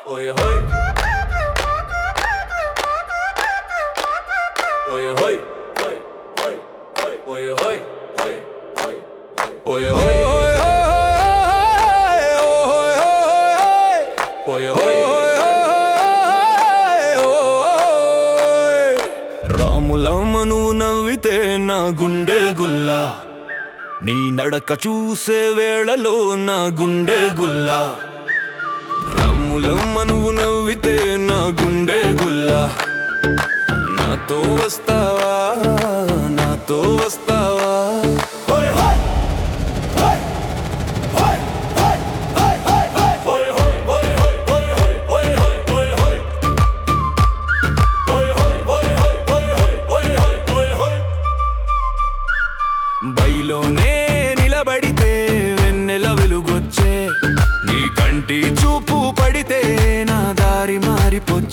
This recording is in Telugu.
Oi, oi. Oi, oi. Oi, oi. Oi, oi, oi. Oi, oi. Oi, Ramulamma నువ్వు నవ్వితే నా గుండె గుల్లా నీ నడక చూసే వేళలో నా గుండె గుల్లా రాములమ్మ నువ్వు నవ్వితే నా గుండె గుల్లా నాతో వస్తావా నాతో వస్తావా హోయ్ హోయ్ హోయ్ హోయ్ హోయ్ హోయ్ హోయ్ హోయ్ హోయ్ హోయ్ హోయ్ హోయ్ హోయ్ హోయ్ హోయ్ హోయ్ బయలోనే నిలబడితే వెన్నెల వెలుగొచ్చే నీ కంటి చూపు పడితే నా దారి మారిపోచ్చే